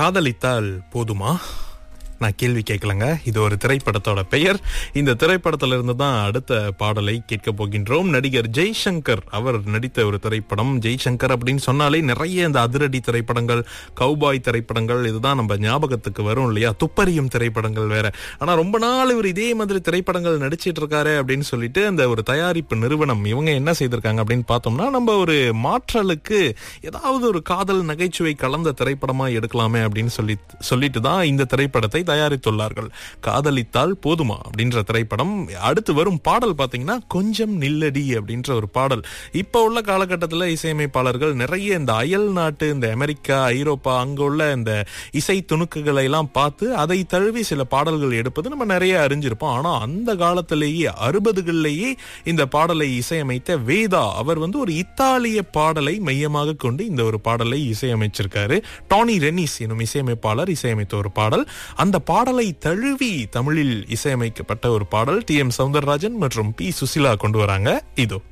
காதலித்தால் போதுமா நான் கேள்வி கேட்கலங்க இது ஒரு திரைப்படத்தோட பெயர் இந்த திரைப்படத்துல இருந்து தான் அடுத்த பாடலை கேட்க போகின்றோம் நடிகர் ஜெய்சங்கர் அவர் நடித்த ஒரு திரைப்படம் ஜெய்சங்கர் அப்படின்னு சொன்னாலே நிறைய இந்த அதிரடி திரைப்படங்கள் கௌபாய் திரைப்படங்கள் இதுதான் நம்ம ஞாபகத்துக்கு வரும் இல்லையா துப்பறியும் திரைப்படங்கள் வேற ஆனா ரொம்ப நாள் இவர் இதே மாதிரி திரைப்படங்கள் நடிச்சிட்டு இருக்காரு அப்படின்னு சொல்லிட்டு அந்த ஒரு தயாரிப்பு நிறுவனம் இவங்க என்ன செய்திருக்காங்க அப்படின்னு பார்த்தோம்னா நம்ம ஒரு மாற்றலுக்கு ஏதாவது ஒரு காதல் நகைச்சுவை கலந்த திரைப்படமா எடுக்கலாமே அப்படின்னு சொல்லி சொல்லிட்டு தான் இந்த திரைப்படத்தை தயாரித்துள்ளார்கள் காதலித்தால் போதுமா அப்படின்ற திரைப்படம் அடுத்து வரும் பாடல் பாத்தீங்கன்னா கொஞ்சம் நில்லடி அப்படின்ற ஒரு பாடல் இப்ப உள்ள காலகட்டத்தில் இசையமைப்பாளர்கள் நிறைய இந்த அயல் நாட்டு இந்த அமெரிக்கா ஐரோப்பா அங்க உள்ள இந்த இசை துணுக்குகளை எல்லாம் பார்த்து அதை தழுவி சில பாடல்கள் எடுப்பது நம்ம நிறைய அறிஞ்சிருப்போம் ஆனா அந்த காலத்திலேயே அறுபதுகளிலேயே இந்த பாடலை இசையமைத்த வேதா அவர் வந்து ஒரு இத்தாலிய பாடலை மையமாக கொண்டு இந்த ஒரு பாடலை இசையமைச்சிருக்காரு டானி ரெனிஸ் எனும் இசையமைப்பாளர் இசையமைத்த ஒரு பாடல் அந்த பாடலை தழுவி தமிழில் இசையமைக்கப்பட்ட ஒரு பாடல் டி எம் சவுந்தரராஜன் மற்றும் பி சுசிலா கொண்டு வராங்க இதோ